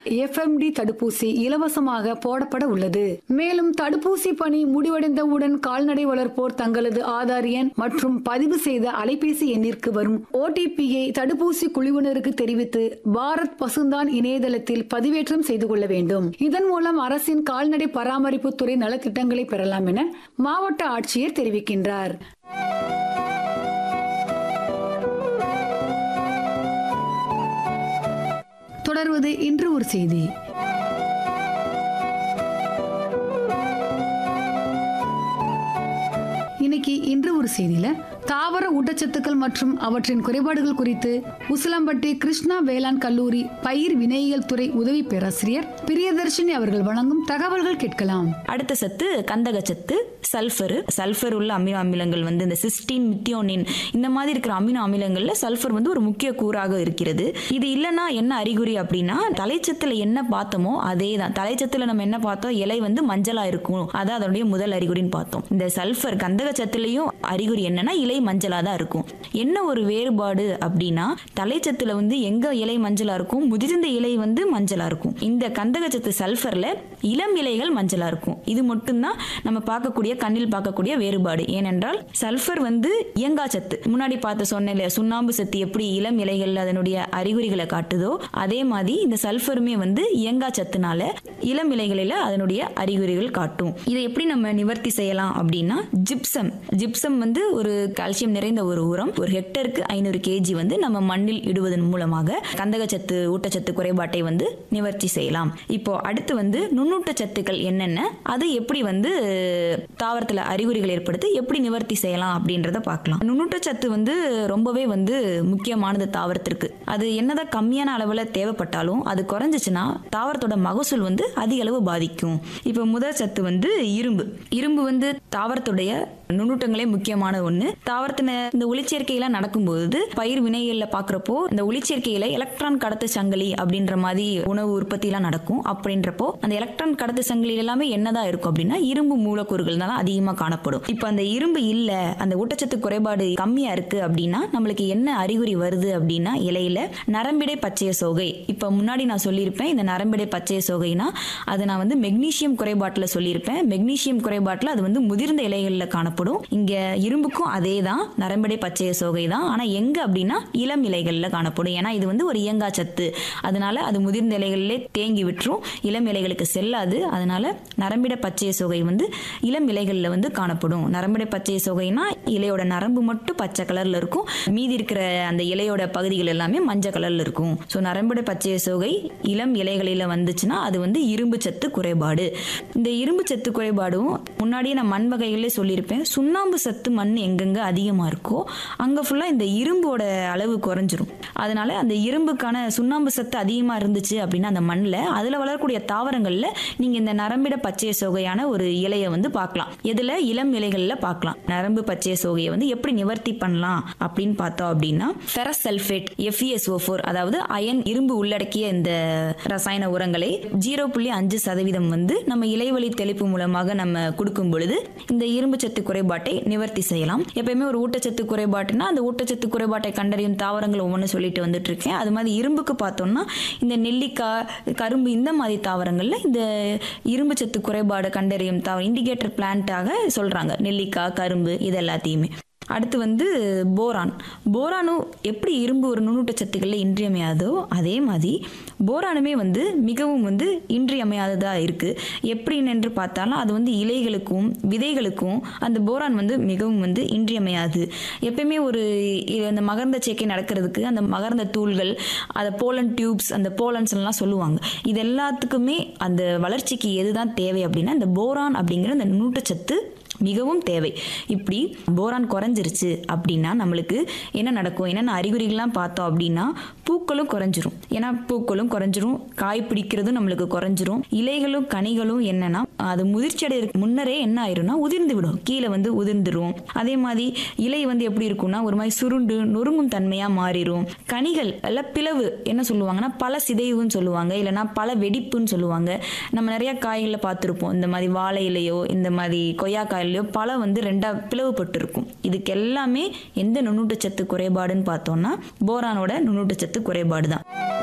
FMT தடுப்பூசி இலவசமாக போடப்பட உள்ளது மேலும் தடுப்பூசி பணி முடிவடைந்தவுடன் கால்நடை வளர்ப்போர் தங்களது ஆதார் எண் மற்றும் பதிவு செய்த அலைபேசி எண்ணிற்கு வரும் ஓடிபியை தடுப்பூசி குழுவினருக்கு தெரிவித்து பாரத் பசுந்தான் இணையதளத்தில் பதிவேற்றம் செய்து கொள்ள வேண்டும் இதன் மூலம் அரசின் கால்நடை பராமரிப்பு துறை நலத்திட்டங்களை பெறலாம் என மாவட்ட ஆட்சியர் தெரிவிக்கின்றார் தொடர்வது இன்று ஒரு செய்தி இன்னைக்கு இன்று ஒரு செய்தியில தாவர ஊட்டச்சத்துக்கள் மற்றும் அவற்றின் குறைபாடுகள் குறித்து உசிலம்பட்டி கிருஷ்ணா வேளாண் கல்லூரி பயிர் வினையியல் துறை உதவி பேராசிரியர் பிரியதர்ஷினி அவர்கள் வழங்கும் தகவல்கள் கேட்கலாம் அடுத்த சத்து கந்தக சத்து சல்ஃபர் சல்ஃபர் உள்ள அமினோ அமிலங்கள் வந்து இந்த சிஸ்டின் மித்தியோனின் இந்த மாதிரி இருக்கிற அமினோ அமிலங்கள்ல சல்ஃபர் வந்து ஒரு முக்கிய கூறாக இருக்கிறது இது இல்லைன்னா என்ன அறிகுறி அப்படின்னா தலைச்சத்துல என்ன பார்த்தோமோ அதே தான் தலைச்சத்துல நம்ம என்ன பார்த்தோம் இலை வந்து மஞ்சளா இருக்கும் அதான் அதனுடைய முதல் அறிகுறின்னு பார்த்தோம் இந்த சல்ஃபர் கந்தக சத்துலயும் அறிகுறி என்னன்னா இலை மஞ்சளா தான் இருக்கும் என்ன ஒரு வேறுபாடு அப்படின்னா தலைச்சத்துல வந்து எங்க இலை மஞ்சளா இருக்கும் முதிர்ந்த இலை வந்து மஞ்சளா இருக்கும் இந்த கந்தகச்சத்து சல்ஃபர்ல இளம் இலைகள் மஞ்சளா இருக்கும் இது மட்டும்தான் நம்ம பார்க்கக்கூடிய கண்ணில் பார்க்கக்கூடிய வேறுபாடு ஏனென்றால் சல்ஃபர் வந்து இயங்கா சத்து முன்னாடி பார்த்த சொன்ன இல்லையா சுண்ணாம்பு சத்து எப்படி இளம் இலைகள் அதனுடைய அறிகுறிகளை காட்டுதோ அதே மாதிரி இந்த சல்ஃபருமே வந்து இயங்கா சத்துனால இளம் இலைகளில அதனுடைய அறிகுறிகள் காட்டும் இதை எப்படி நம்ம நிவர்த்தி செய்யலாம் அப்படின்னா ஜிப்சம் ஜிப்சம் வந்து ஒரு கால்சியம் நிறைந்த ஒரு உரம் ஒரு ஹெக்டருக்கு ஐநூறு கேஜி வந்து நம்ம மண்ணில் இடுவதன் மூலமாக கந்தகச்சத்து ஊட்டச்சத்து குறைபாட்டை வந்து நிவர்த்தி செய்யலாம் இப்போ அடுத்து வந்து நுண்ணூட்ட சத்துக்கள் என்னென்ன அது எப்படி வந்து தாவரத்துல அறிகுறிகள் ஏற்படுத்தி எப்படி நிவர்த்தி செய்யலாம் அப்படின்றத பார்க்கலாம் நுண்ணூட்ட சத்து வந்து ரொம்பவே வந்து முக்கியமானது தாவரத்திற்கு அது என்னதான் கம்மியான அளவுல தேவைப்பட்டாலும் அது குறைஞ்சிச்சுன்னா தாவரத்தோட மகசூல் வந்து அதிக அளவு பாதிக்கும் இப்போ முதல் சத்து வந்து இரும்பு இரும்பு வந்து தாவரத்துடைய நுண்ணூட்டங்களே முக்கியமான ஒண்ணு தாவரத்தின இந்த ஒளிச்சேர்க்கையெல்லாம் நடக்கும்போது பயிர் வினைகள்ல பாக்குறப்போ இந்த ஒளிச்சேர்க்கையில எலக்ட்ரான் கடத்து சங்கிலி அப்படின்ற மாதிரி உணவு உற்பத்தி எல்லாம் நடக்கும் அப்படின்றப்போ அந்த எலக்ட்ரான் கடத்து சங்கிலி எல்லாமே என்னதான் இருக்கும் அப்படின்னா இரும்பு மூலக்கூறுகள் தான் அதிகமா காணப்படும் இப்போ அந்த இரும்பு இல்ல அந்த ஊட்டச்சத்து குறைபாடு கம்மியா இருக்கு அப்படின்னா நம்மளுக்கு என்ன அறிகுறி வருது அப்படின்னா இலையில நரம்பிடை பச்சைய சோகை இப்போ முன்னாடி நான் சொல்லியிருப்பேன் இந்த நரம்பிடை பச்சைய சோகைனா அது நான் வந்து மெக்னீசியம் குறைபாட்டுல சொல்லியிருப்பேன் மெக்னீசியம் குறைபாட்டுல அது வந்து முதிர்ந்த இலைகள்ல காணப்படும் இங்க இரும்புக்கும் அதே தான் நரம்பிடை பச்சைய சோகை தான் ஆனா எங்க அப்படின்னா இளம் இலைகள்ல காணப்படும் ஏன்னா இது வந்து ஒரு இயங்கா சத்து அதனால அது முதிர்ந்த இலைகளிலே தேங்கி விட்டுரும் இளம் இலைகளுக்கு செல்லாது அதனால நரம்பிட பச்சைய சோகை வந்து இளம் இலைகள்ல வந்து காணப்படும் நரம்பிட பச்சைய சோகைனா இலையோட நரம்பு மட்டும் பச்சை கலர்ல இருக்கும் மீதி இருக்கிற அந்த இலையோட பகுதிகள் எல்லாமே மஞ்சள் கலர்ல இருக்கும் ஸோ நரம்பிட பச்சைய சோகை இளம் இலைகளில வந்துச்சுன்னா அது வந்து இரும்பு சத்து குறைபாடு இந்த இரும்பு சத்து குறைபாடும் முன்னாடியே நான் மண் வகைகளே சொல்லியிருப்பேன் சுண்ணாம்பு சத்து மண் எங்கெங்க அதிகமா இருக்கோ அங்க ஃபுல்லா இந்த இரும்போட அளவு குறைஞ்சிரும் அதனால அந்த இரும்புக்கான சுண்ணாம்பு சத்து அதிகமா இருந்துச்சு அப்படின்னா அந்த மண்ணில் அதுல வளரக்கூடிய தாவரங்கள்ல நீங்க இந்த நரம்பிட பச்சைய சோகையான ஒரு இலையை வந்து பார்க்கலாம் எதுல இளம் இலைகள்ல பார்க்கலாம் நரம்பு பச்சைய சோகையை வந்து எப்படி நிவர்த்தி பண்ணலாம் அப்படின்னு பார்த்தோம் அப்படின்னா ஃபெரஸ் சல்ஃபேட் எஃப்இஎஸ்ஓ ஃபோர் அதாவது அயன் இரும்பு உள்ளடக்கிய இந்த ரசாயன உரங்களை ஜீரோ புள்ளி அஞ்சு சதவீதம் வந்து நம்ம இலைவழி தெளிப்பு மூலமாக நம்ம கொடுக்கும் பொழுது இந்த இரும்பு சத்து குறைபாட்டை நிவர்த்தி செய்யலாம் எப்பயுமே ஒரு ஊட்டச்சத்து குறைபாட்டுனா அந்த ஊட்டச்சத்து குறைபாட்டை கண்டறியும் தாவரங்கள் ஒவ்வொன்று சொல்லிட்டு வந்துட்டு இருக்கேன் அது மாதிரி இரும்புக்கு பார்த்தோம்னா இந்த நெல்லிக்காய் கரும்பு இந்த மாதிரி தாவரங்கள்ல இந்த இரும்பு சத்து குறைபாடு கண்டறியும் தாவரம் இண்டிகேட்டர் பிளான்ட்டாக சொல்றாங்க நெல்லிக்காய் கரும்பு இது எல்லாத்தையுமே அடுத்து வந்து போரான் போரானும் எப்படி இரும்பு ஒரு நுண்ணூட்ட சத்துக்களில் இன்றியமையாதோ அதே மாதிரி போரானுமே வந்து மிகவும் வந்து இன்றியமையாததாக இருக்குது எப்படின்னு என்று பார்த்தாலும் அது வந்து இலைகளுக்கும் விதைகளுக்கும் அந்த போரான் வந்து மிகவும் வந்து இன்றியமையாது எப்பயுமே ஒரு இ- அந்த மகர்ந்த சேர்க்கை நடக்கிறதுக்கு அந்த மகர்ந்த தூள்கள் அந்த போலன் டியூப்ஸ் அந்த போலன்ஸ் எல்லாம் சொல்லுவாங்க இது எல்லாத்துக்குமே அந்த வளர்ச்சிக்கு எதுதான் தேவை அப்படின்னா இந்த போரான் அப்படிங்கிற அந்த நுண்ணூட்டச்சத்து மிகவும் தேவை இப்படி போரான் குறைஞ்சிருச்சு அப்படின்னா நம்மளுக்கு என்ன நடக்கும் என்னென்ன அறிகுறிகள்லாம் பார்த்தோம் அப்படின்னா பூக்களும் குறைஞ்சிரும் ஏன்னா பூக்களும் குறைஞ்சிரும் காய் பிடிக்கிறதும் நம்மளுக்கு குறைஞ்சிரும் இலைகளும் கனிகளும் என்னன்னா அது முதிர்ச்சி அடையிறதுக்கு முன்னரே என்ன ஆயிரும்னா உதிர்ந்து விடும் கீழே வந்து உதிர்ந்துரும் அதே மாதிரி இலை வந்து எப்படி இருக்கும்னா ஒரு மாதிரி சுருண்டு நொறுங்கும் தன்மையா மாறிடும் கனிகள் எல்லாம் பிளவு என்ன சொல்லுவாங்கன்னா பல சிதைவுன்னு சொல்லுவாங்க இல்லைன்னா பல வெடிப்புன்னு சொல்லுவாங்க நம்ம நிறைய காய்களை பார்த்துருப்போம் இந்த மாதிரி வாழை இலையோ இந்த மாதிரி கொய்யாக்காயிலையோ பழம் வந்து ரெண்டா பிளவுபட்டிருக்கும் இதுக்கு எல்லாமே எந்த நுண்ணூட்டச்சத்து குறைபாடுன்னு பார்த்தோம்னா போரானோட நுண்ணூட்டச்சத்து குறைபாடு தான்